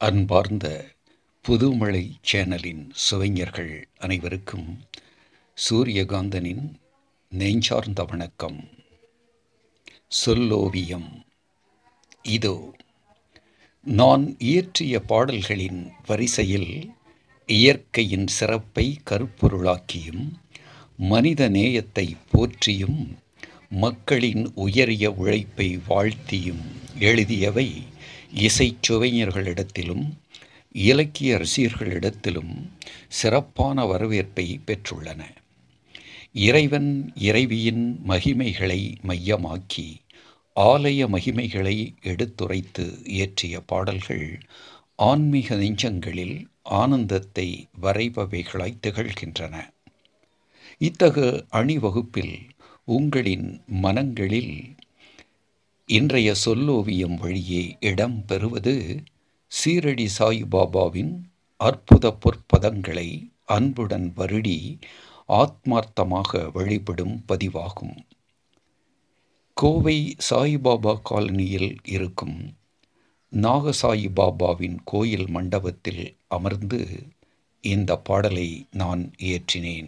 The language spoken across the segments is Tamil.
அன்பார்ந்த புதுமழை சேனலின் சுவைஞர்கள் அனைவருக்கும் சூரியகாந்தனின் நெஞ்சார்ந்த வணக்கம் சொல்லோவியம் இதோ நான் இயற்றிய பாடல்களின் வரிசையில் இயற்கையின் சிறப்பை கருப்பொருளாக்கியும் மனித நேயத்தை போற்றியும் மக்களின் உயரிய உழைப்பை வாழ்த்தியும் எழுதியவை இசைச் சுவைஞர்களிடத்திலும் இலக்கிய ரசிகர்களிடத்திலும் சிறப்பான வரவேற்பை பெற்றுள்ளன இறைவன் இறைவியின் மகிமைகளை மையமாக்கி ஆலய மகிமைகளை எடுத்துரைத்து இயற்றிய பாடல்கள் ஆன்மீக நெஞ்சங்களில் ஆனந்தத்தை வரைபவைகளாய் திகழ்கின்றன இத்தகு அணிவகுப்பில் உங்களின் மனங்களில் இன்றைய சொல்லோவியம் வழியே இடம் பெறுவது சீரடி சாய்பாபாவின் அற்புத பொற்பதங்களை அன்புடன் வருடி ஆத்மார்த்தமாக வழிபடும் பதிவாகும் கோவை சாய்பாபா காலனியில் இருக்கும் நாகசாயி பாபாவின் கோயில் மண்டபத்தில் அமர்ந்து இந்த பாடலை நான் இயற்றினேன்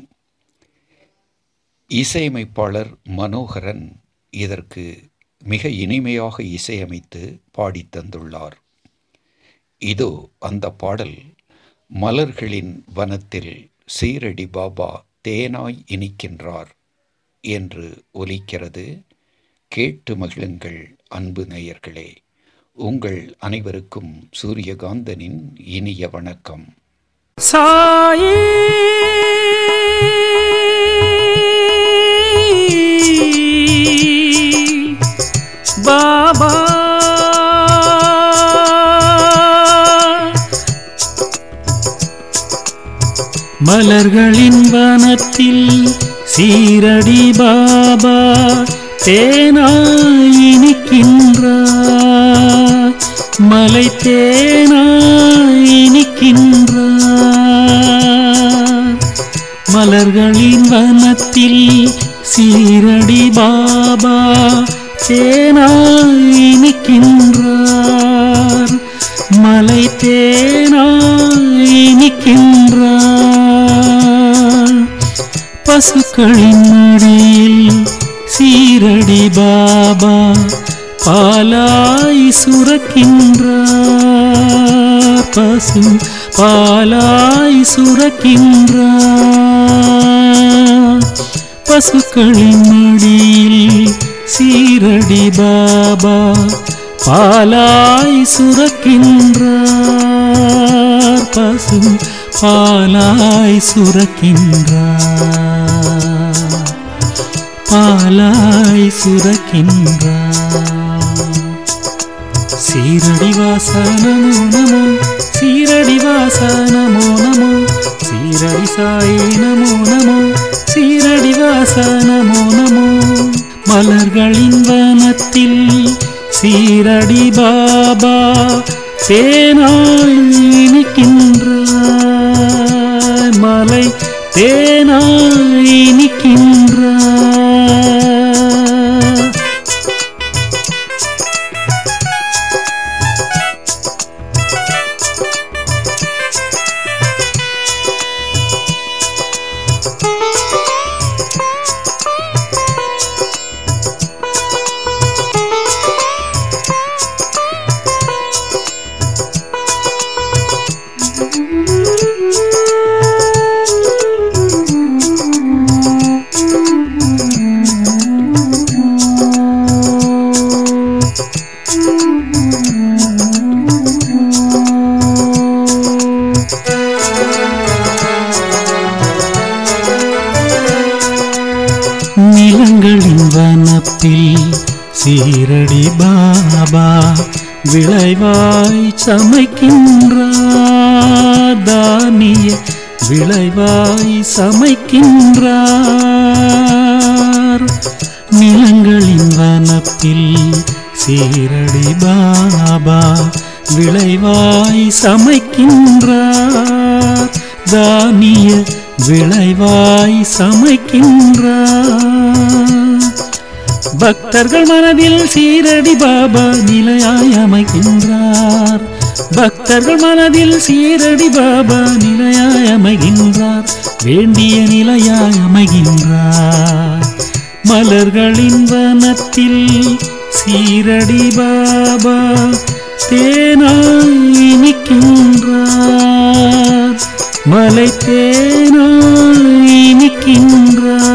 இசையமைப்பாளர் மனோகரன் இதற்கு மிக இனிமையாக இசையமைத்து பாடித் தந்துள்ளார் இதோ அந்த பாடல் மலர்களின் வனத்தில் சீரடி பாபா தேனாய் இனிக்கின்றார் என்று ஒலிக்கிறது கேட்டு மகிழுங்கள் அன்பு நேயர்களே உங்கள் அனைவருக்கும் சூரியகாந்தனின் இனிய வணக்கம் சாயி பாபா மலர்களின் வனத்தில் சீரடி பாபா தேனாய் இனிக்கின்றார் மலை தேனாய் இனிக்கின்றார் மலர்களின் வனத்தில் சீரடி பாபா தேனாய் இனிக்கின்றார் மலை தேனாய் இனிக்கின்றார் பசுக்களின் மடியில் சீரடி பாபா பாலாய் சுரக்கின்றார் பசு பாலாய் சுரக்கின்றார் பசுக்களின் மடியில் சீரடி பாபா பாலாய் சுரக்கின்றார் பசு பாலாய் சுரக்கின்றார் பாலாய் சுரக்கின்றார் சீரடி வாசனமோ நமோ சீரடி வாசனமோ நமோ சீரடி சாயே நமோ நமோ சீரடி வாசனமோ நமோ மலர்களின் வனத்தில் சீரடி பாபா தேனாய் இனிக்கின்றார் மலை தேனாய் இனிக்கின்றார் நிலங்களின் வனத்தில் சீரடி பாபா விளைவாய் சமைக்கின்றார் தானிய விளைவாய் சமைக்கின்றார் நிலங்களின் வனத்தில் சீரடி பாபா விளைவாய் சமைக்கின்றார் தானிய விளைவாய் சமைக்கின்றார் பக்தர்கள் மனதில் சீரடி பாபா நிலையாய் அமைக்கின்றார் பக்தர்கள் மனதில் சீரடி பாபா நிலையாய் அமைகின்றார் வேண்டிய நிலையாய் அமைகின்றார் மலர்களின் வனத்தில் சீரடி பாபா தேனாய் இனிக்கின்றார் மலை தேனாய் இனிக்கின்றார்